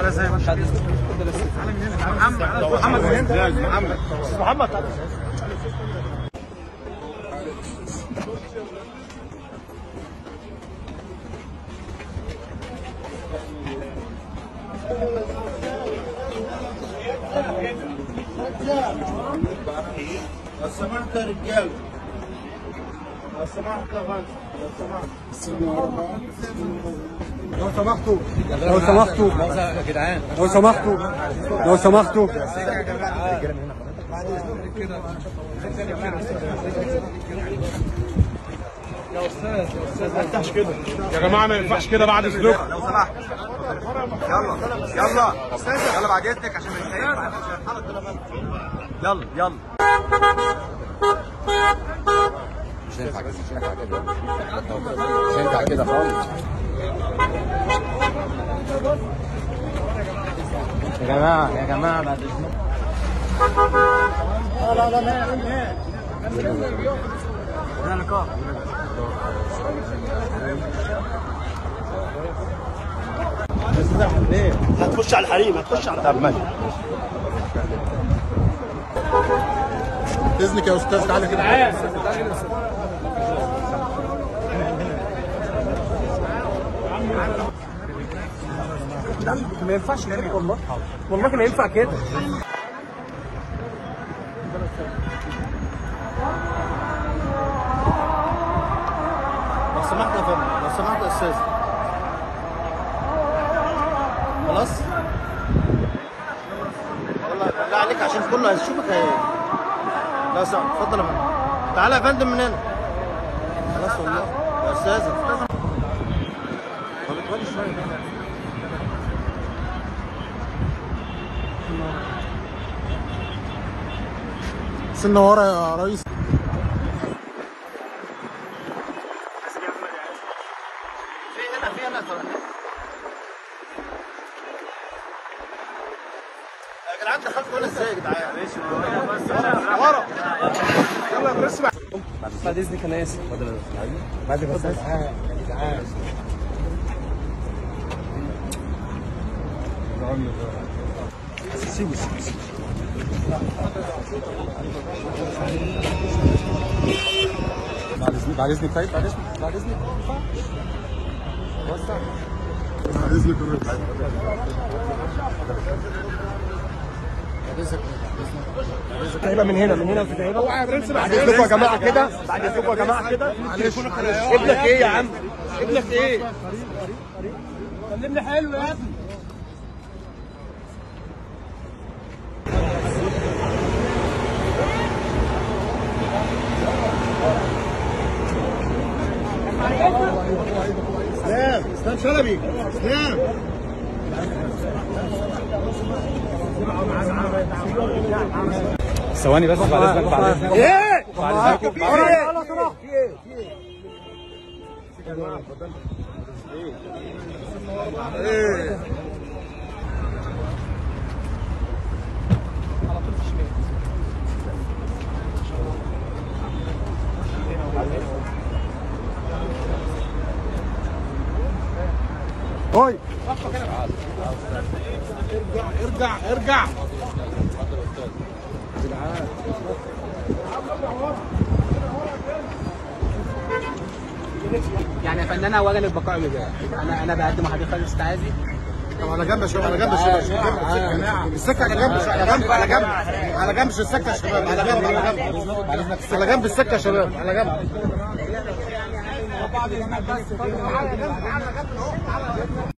ولا زي ما محمد محمد محمد محمد لو سمحت يا رجال لو سمحت يا فندم لو سمحت لو سمحتوا لو سمحتوا يا جدعان لو سمحتوا لو سمحتوا يا جماعه ما ينفعش كده بعد سلوك لو سمحت يلا يلا يلا بعد اذنك عشان مش هينفع يلا يلا مش هينفع كده مش هينفع كده مش هينفع كده خالص يا جماعه يا جماعه بعد اذنكم هتخش على الحريم هتخش على طب ماشي اذنك يا استاذ تعالى كده ما ينفعش كده والله والله ما ينفع كده لو سمحت يا فندم لو سمحت يا استاذ خلاص والله بالله عليك عشان كله هيشوفك هي لا سمحت اتفضل يا فندم تعالى يا فندم من هنا خلاص والله يا استاذ طب اتولي شويه سنة ورا يا ريس في هنا في هنا طبعا يا جدعان دخلت ولا ازاي يا جدعان ورا يلا يا برنس بعد اذنك انا اسف بعد بس بعد اذنك بعد اذنك طيب بعد اذنك بعد اذنك وسع بعد اذنك هيبقى من هنا من هنا وتتعبها اوعى يا برنس بعد اذنكم يا جماعه كده بعد اذنكم يا جماعه كده ابنك ايه يا عم ابنك ايه كلمني حلو يا ابني اسلام اسلام شلبي اسلام ثواني بس بعد اذنك بعد اذنك ايه بعد اذنكم بعد اذنكم ايه هاي ارجع ارجع يعني يا فنان اولا البقاء لله انا انا بقدم حضرتك خالص استعاذي طب على جنب يا شباب على جنب يا شباب السكه على جنب على جنب على جنب على جنب السكه يا شباب على جنب على جنب على جنب السكه يا شباب على جنب